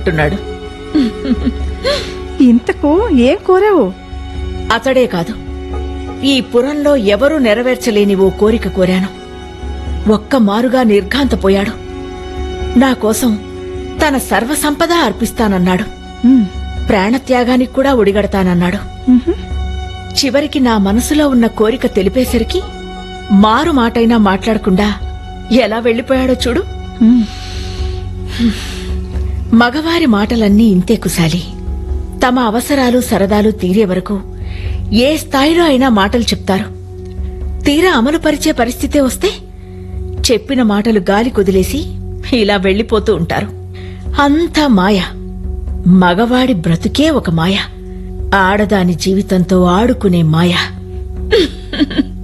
కోరినట్టున్నాడు ఇంతకు ఏం కోరావు అతడే కాదు ఈ పురంలో ఎవరూ నెరవేర్చలేని ఓ కోరిక కోరాను ఒక్క మారుగా నిర్ఘాంతపోయాడు నా కోసం తన సర్వసంపద అర్పిస్తానన్నాడు ఉమ్, ప్రాణత్యాగానికి కూడా ఒడిగడతానన్నాడు ఉహు, చివరికి నా మనసులో ఉన్న కోరిక తెలిపేసరికి మారు మాటైనా మాట్లాడకుండా ఎలా వెళ్లిపోయాడో చూడు ఉమ్. మగవారి మాటలన్నీ ఇంతే కుశాలి తమ అవసరాలు సరదాలు తీరే వరకు ఏ స్థాయిలో అయినా మాటలు చెప్తారు తీరా అమలు పరిచే పరిస్థితే వస్తే చెప్పిన మాటలు గాలి కుదిలేసి ఇలా వెళ్లిపోతూ ఉంటారు అంతా మాయ మగవాడి బ్రతుకే ఒక మాయ ఆడదాని జీవితంతో ఆడుకునే మాయ